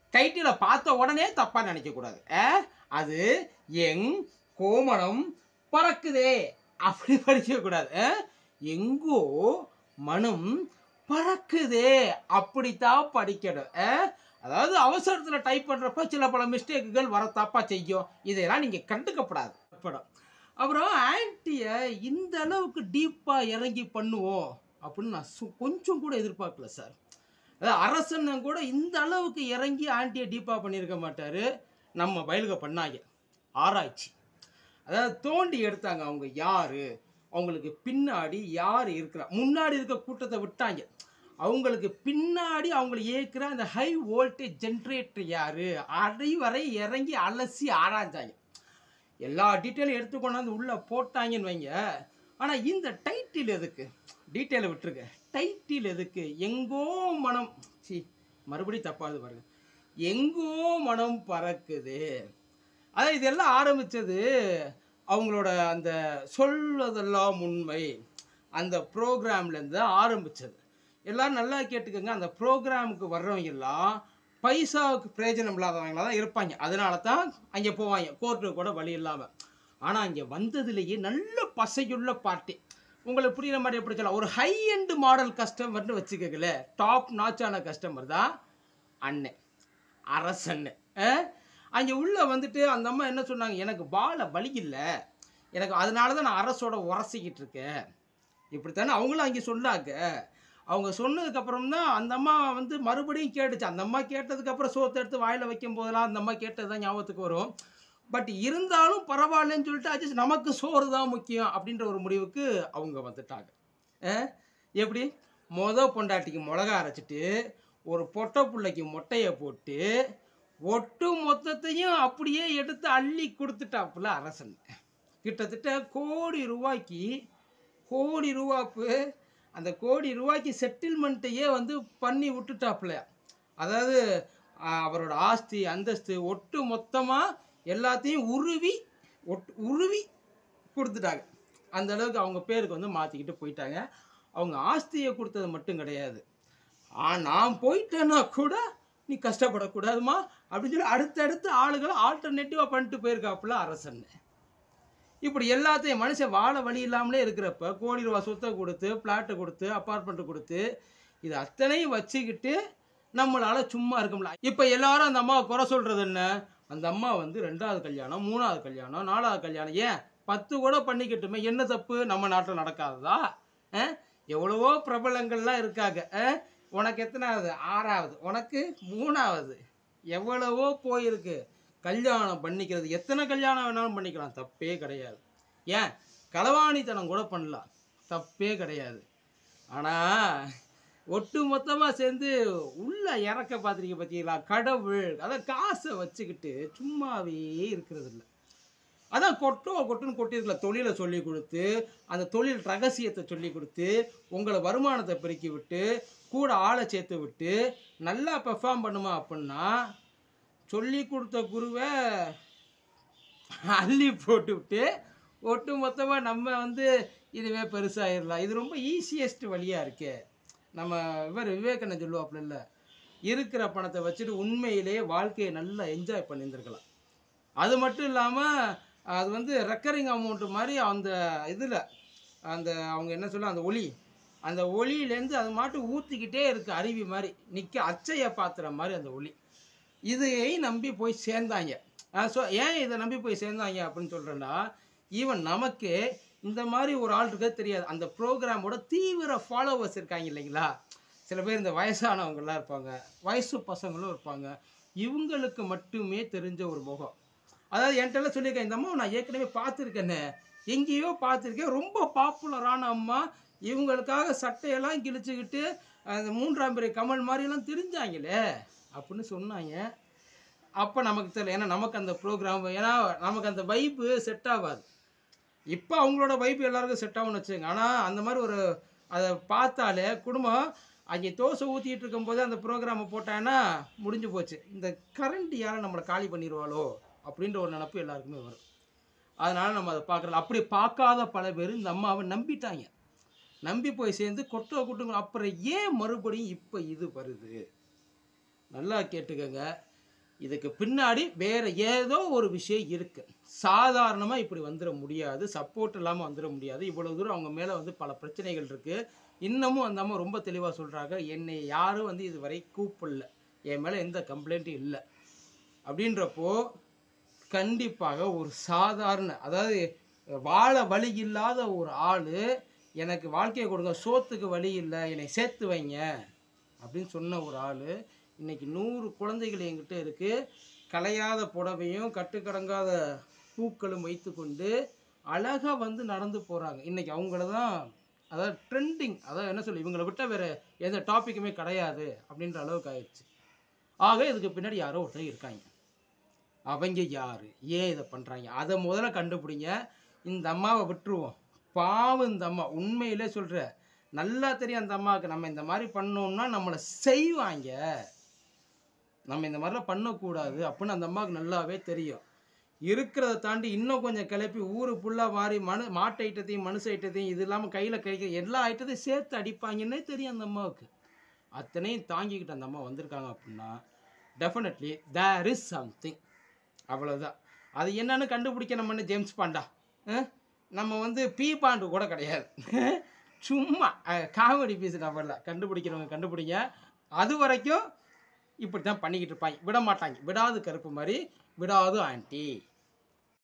டைட்டிலை பார்த்த உடனே தப்பாக நினைக்கக்கூடாது ஆ? அது எங் கோமணம் பறக்குதே அப்படி படிக்கக்கூடாது ஆ? எங்கோ மனம் பறக்குதே அப்படித்தான் படிக்கணும் ஆ? அதாவது அவசரத்தில் டைப் பண்ணுறப்ப சில பல மிஸ்டேக்குகள் வர தப்பாக செய்யும் இதையெல்லாம் நீங்கள் கண்டுக்கப்படாது படம் அப்புறம் ஆன்ட்டியை இந்த அளவுக்கு டீப்பாக இறங்கி பண்ணுவோம் அப்படின்னு நான் சு- கொஞ்சம் கூட எதிர்பார்க்கல சார் அதாவது அரசன் கூட இந்த அளவுக்கு இறங்கி ஆன்ட்டியை டீப்பாக பண்ணியிருக்க மாட்டார் நம்ம வயலுக பண்ணாங்க ஆராய்ச்சி அதாவது தோண்டி எடுத்தாங்க அவங்க யார் அவங்களுக்கு பின்னாடி யார் இருக்கிறா முன்னாடி இருக்க கூட்டத்தை விட்டாங்க அவங்களுக்கு பின்னாடி அவங்களை இயக்குற அந்த ஹை வோல்டேஜ் ஜென்ரேட்டர் யார் அதை வரை இறங்கி அலசி ஆராய்ஞ்சாங்க எல்லா டீட்டெயிலும் எடுத்து கொண்டாந்து உள்ளே போட்டாங்கன்னு வைங்க ஆனால் இந்த டைட்டில் எதுக்கு டீட்டெயிலை விட்டுருங்க டைட்டில் எதுக்கு எங்கோ மனம் சி மறுபடியும் தப்பாது பாருங்க எங்கோ மனம் பறக்குது அதான் இதெல்லாம் ஆரம்பித்தது அவங்களோட அந்த சொல்வதெல்லாம் உண்மை அந்த ப்ரோக்ராம்லேருந்து ஆரம்பித்தது எல்லாரும் நல்லா கேட்டுக்கோங்க அந்த ப்ரோக்ராமுக்கு வர்றவங்க எல்லாம் பைசாவுக்கு பிரயோஜனம் இல்லாதவங்களா தான் இருப்பாங்க அதனால தான் அங்கே போவாங்க கோர்ட்டு கூட வழி இல்லாமல் ஆனால் அங்கே வந்ததுலேயே நல்ல பசையுள்ள பார்ட்டி உங்களுக்கு புரியுற மாதிரி எப்படி சொல்லலாம் ஒரு ஹை எண்டு மாடல் கஸ்டமர்னு வச்சுக்கோங்களேன் டாப் நாச்சான கஸ்டமர் தான் அண்ணன் அரசன்னு அங்கே உள்ளே வந்துட்டு அந்த அம்மா என்ன சொன்னாங்க எனக்கு பால வலி இல்லை எனக்கு அதனால தான் நான் அரசோட உரசிக்கிட்டு இருக்கேன் இப்படித்தானே அவங்களும் அங்கே சொன்னாங்க அவங்க சொன்னதுக்கப்புறம் தான் அந்த அம்மா வந்து மறுபடியும் கேட்டுச்சு அந்த அம்மா கேட்டதுக்கப்புறம் சோத்தை எடுத்து வாயில் வைக்கும் போதெல்லாம் அந்த அம்மா கேட்டது தான் ஞாபகத்துக்கு வரும் பட் இருந்தாலும் பரவாயில்லன்னு சொல்லிட்டு அஜிஸ் நமக்கு சோறு தான் முக்கியம் அப்படின்ற ஒரு முடிவுக்கு அவங்க வந்துட்டாங்க அஹ், எப்படி மொத பொண்டாட்டிக்கு மிளகா அரைச்சிட்டு ஒரு பொட்டை பிள்ளைக்கு மொட்டையை போட்டு ஒட்டு மொத்தத்தையும் அப்படியே எடுத்து அள்ளி கொடுத்துட்டாப்புல அரசன் கிட்டத்தட்ட கோடி ரூபாய்க்கு கோடி ரூபாப்பு அந்த கோடி ரூபாய்க்கு செட்டில்மெண்ட்டையே வந்து பண்ணி விட்டுட்டாப்புல அதாவது ஆஹ், அவரோட ஆஸ்தி அந்தஸ்து ஒட்டு மொத்தமாக எல்லாத்தையும் உருவி ஒட்டு உருவி கொடுத்துட்டாங்க அந்த அளவுக்கு அவங்க பேருக்கு வந்து மாற்றிக்கிட்டு போயிட்டாங்க அவங்க ஆஸ்தியை கொடுத்தது மட்டும் கிடையாது ஆ நான் போயிட்டேன்னா கூட நீ கஷ்டப்படக்கூடாதுமா அப்படின்னு சொல்லி அடுத்தடுத்து ஆளுகளை ஆல்டர்னேட்டிவாக பண்ணிட்டு போயிருக்காப்புல அரசன் இப்படி எல்லாத்தையும் மனுஷன் வாழ வழி இல்லாமலே இருக்கிறப்ப கோடி ரூபா சொத்தை கொடுத்து பிளாட்டை கொடுத்து அப்பார்ட்மெண்ட்டு கொடுத்து இது அத்தனையும் வச்சுக்கிட்டு நம்மளால சும்மா இருக்க முடியல இப்போ எல்லாரும் அந்த அம்மாவை குறை சொல்றது என்ன அந்த அம்மா வந்து ரெண்டாவது கல்யாணம் மூணாவது கல்யாணம் நாலாவது கல்யாணம் ஏன் பத்து கூட பண்ணிக்கட்டுமே என்ன தப்பு நம்ம நாட்டில் நடக்காததா அஹ்? எவ்வளவோ பிரபலங்கள்லாம் இருக்காங்க அஹ்? உனக்கு எத்தனாவது ஆறாவது உனக்கு மூணாவது எவ்வளவோ போயிருக்கு கல்யாணம் பண்ணிக்கிறது எத்தனை கல்யாணம் வேணாலும் பண்ணிக்கலாம் தப்பே கிடையாது ஏன் களவாணித்தனம் கூட பண்ணலாம் தப்பே கிடையாது ஆனால் ஒட்டு மொத்தமாக சேர்ந்து உள்ள இறக்க பார்த்துருக்க பார்த்தீங்களா கடவுள் அதான் காசை வச்சுக்கிட்டு சும்மாவே இருக்கிறது இல்லை அதான் கொட்டோ கொட்டுன்னு கொட்டியிருக்கல தொழிலை சொல்லி கொடுத்து அந்த தொழில் ரகசியத்தை சொல்லி கொடுத்து உங்களை வருமானத்தை பெருக்கி விட்டு கூட ஆளை சேர்த்து விட்டு நல்லா பெர்ஃபார்ம் பண்ணுமா அப்படின்னா சொல்லி கொடுத்த குருவை அள்ளி போட்டு விட்டு ஒட்டு மொத்தமாக நம்ம வந்து இதுவே பெருசாகிடலாம் இது ரொம்ப ஈஸியஸ்ட் வழியாக இருக்கே நம்ம இவர் விவேகண்ணன் சொல்லுவாப்புல இல்லை இருக்கிற பணத்தை வச்சுட்டு உண்மையிலேயே வாழ்க்கையை நல்லா என்ஜாய் பண்ணியிருந்திருக்கலாம் அது மட்டும் இல்லாமல் அது வந்து ரெக்கரிங் அமௌண்ட் மாதிரி அந்த இதில் அந்த அவங்க என்ன சொல்ல அந்த ஒளி அந்த ஒளியிலேருந்து அது மாட்டு ஊற்றிக்கிட்டே இருக்கு அருவி மாதிரி நிற்க அச்சையை பாத்திர மாதிரி அந்த ஒளி இதையை நம்பி போய் சேர்ந்தாங்க ஸோ ஏன் இதை நம்பி போய் சேர்ந்தாங்க அப்படின்னு சொல்கிறேன்னா ஈவன் நமக்கு இந்த மாதிரி ஒரு ஆள் இருக்கிறது தெரியாது அந்த ப்ரோக்ராமோட தீவிர ஃபாலோவர்ஸ் இருக்காங்க இல்லைங்களா சில பேர் இந்த வயசானவங்களாம் இருப்பாங்க வயசு பசங்களும் இருப்பாங்க இவங்களுக்கு மட்டுமே தெரிஞ்ச ஒரு முகம் அதாவது என்கிட்ட சொல்லியிருக்கேன் இந்த அம்மா நான் ஏற்கனவே பார்த்துருக்கேனே எங்கேயோ பார்த்துருக்கேன் ரொம்ப பாப்புலரான அம்மா இவங்களுக்காக சட்டையெல்லாம் கிழிச்சுக்கிட்டு அந்த மூன்றாம் பிறை கமல் மாதிரியெல்லாம் தெரிஞ்சாங்களே அப்படின்னு சொன்னாங்க அப்போ நமக்கு தெரியல ஏன்னா நமக்கு அந்த ப்ரோக்ராம் ஏன்னா நமக்கு அந்த வைப்பு செட் ஆகாது இப்போ அவங்களோட வைப்பு எல்லாருக்கும் செட் ஆகும்னு வச்சுங்க ஆனால் அந்த மாதிரி ஒரு அதை பார்த்தாலே குடும்பம் அங்கே தோசை ஊற்றிட்டு இருக்கும்போது அந்த ப்ரோக்ராமை போட்டாங்கன்னா முடிஞ்சு போச்சு இந்த கரண்ட் யாரை நம்மளை காலி பண்ணிடுவாளோ அப்படின்ற ஒரு நினப்பு எல்லாருக்குமே வரும் அதனால் நம்ம அதை பார்க்குறோம் அப்படி பார்க்காத பல பேர் இந்த அம்மாவை நம்பிட்டாங்க நம்பி போய் சேர்ந்து கொட்டோ குட்டுங்க அப்புறம் ஏன் மறுபடியும் இப்போ இது வருது நல்லா கேட்டுக்கோங்க இதுக்கு பின்னாடி வேற ஏதோ ஒரு விஷயம் இருக்கு சாதாரணமாக இப்படி வந்துட முடியாது சப்போர்ட் இல்லாமல் வந்துட முடியாது இவ்வளோ தூரம் அவங்க மேலே வந்து பல பிரச்சனைகள் இருக்கு இன்னமும் அந்த அம்மா ரொம்ப தெளிவாக சொல்கிறாங்க என்னை யாரும் வந்து இதுவரை கூப்பிடல என் மேலே எந்த கம்ப்ளைண்ட்டும் இல்லை அப்படின்றப்போ கண்டிப்பாக ஒரு சாதாரண அதாவது வாழ வழி இல்லாத ஒரு ஆள் எனக்கு வாழ்க்கையை கொடுங்க சோத்துக்கு வழி இல்லை என்னை சேர்த்து வைங்க அப்படின்னு சொன்ன ஒரு ஆள் இன்னைக்கு நூறு குழந்தைகள் என்கிட்ட இருக்கு கலையாத புடவையும் கட்டுக்கடங்காத பூக்களும் வைத்துக்கொண்டு அழகா வந்து நடந்து போறாங்க இன்னைக்கு அவங்கள தான் அதாவது ட்ரெண்டிங் அதாவது என்ன சொல்லி இவங்களை விட்டால் வேற எந்த டாப்பிக்குமே கிடையாது அப்படின்ற அளவுக்கு ஆயிடுச்சு ஆக இதுக்கு பின்னாடி யாரோ ஒருத்தர் இருக்காங்க அவங்க யாரு ஏன் இதை பண்றாங்க அதை முதல்ல கண்டுபிடிங்க இந்த அம்மாவை விட்டுருவோம் பாவம் இந்த அம்மா உண்மையிலே சொல்ற நல்லா தெரியும் அந்த அம்மாவுக்கு நம்ம இந்த மாதிரி பண்ணோம்னா நம்மளை செய்வாங்க நம்ம இந்த மாதிரிலாம் பண்ணக்கூடாது அப்படின்னு அந்த அம்மாவுக்கு நல்லாவே தெரியும் இருக்கிறத தாண்டி இன்னும் கொஞ்சம் கிளப்பி ஊரு ஃபுல்லாக மாறி மனு மாட்டு ஐட்டத்தையும் மனுஷ ஐட்டத்தையும் இது இல்லாமல் கையில் கிடைக்கிற எல்லா ஐட்டத்தையும் சேர்த்து அடிப்பாங்கன்னே தெரியும் அந்த அம்மாவுக்கு அத்தனையும் தாங்கிக்கிட்டு அந்த அம்மா வந்திருக்காங்க அப்படின்னா டெஃபினெட்லி தேர் இஸ் சம்திங் அவ்வளவுதான் அது என்னன்னு கண்டுபிடிக்க நம்ம என்ன ஜேம்ஸ் பாண்டா அஹ்? நம்ம வந்து பி பாண்டு கூட கிடையாது சும்மா காமெடி பீஸ் நம்பர்ல கண்டுபிடிக்கிறவங்க கண்டுபிடிங்க அது வரைக்கும் இப்படி தான் பண்ணிக்கிட்டு இருப்பாங்க விட மாட்டாங்க விடாது கருப்பு மாதிரி விடாது ஆண்டி